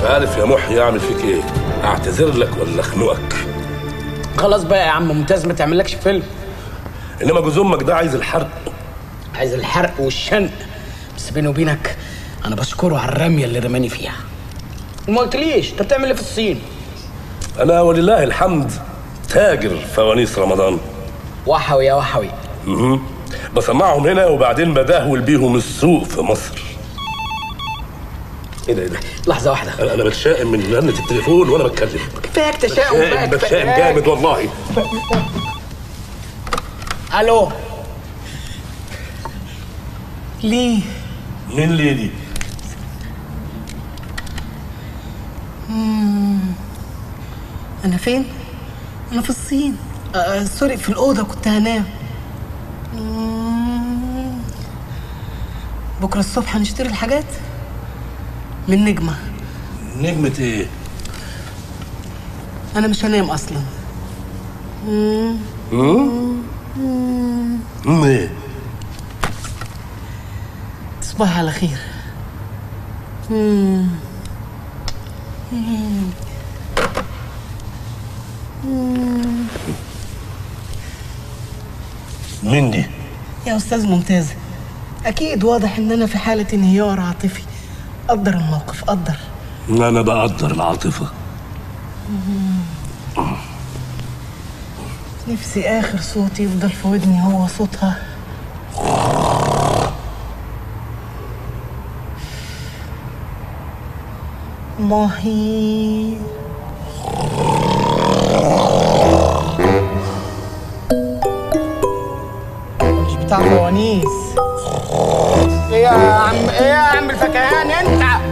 عارف يا محي اعمل فيك ايه اعتذر لك ولا اخنقك خلاص بقى يا عم ممتاز ما تعملكش فيلم انما جوز امك ده عايز الحرق عايز الحرق والشنق بس بيني وبينك انا بشكره على الرميه اللي رماني فيها وما قلتليش انت بتعمل ايه في الصين انا ولله الحمد تاجر فوانيس رمضان وحوي يا وحوي مهم. بسمعهم هنا وبعدين بدهول بيهم السوق في مصر ايه ده ايه ده لحظه واحده انا أنا بتشائم من رنة التليفون وانا بتكلم كفاية تشاؤم بقى بتشائم كفاية. بتشائم جامد والله الو ليه مين ليه دي أنا فين؟ أنا في الصين آه سوري في الأوضة كنت هنام مم. بكرة الصبح هنشتري الحاجات من نجمة نجمة ايه أنا مش هنام أصلا مم. امم ايه تصبح على خير مم. مم. مم. مين دي يا أستاذ ممتاز أكيد واضح إن أنا في حالة انهيار عاطفي قدر الموقف قدر انا بقدر العاطفة نفسي آخر صوت يفضل في ودني هو صوتها ماهي مش بتاع فوانيس ايه يا عم ايه يا عم الفكهان انت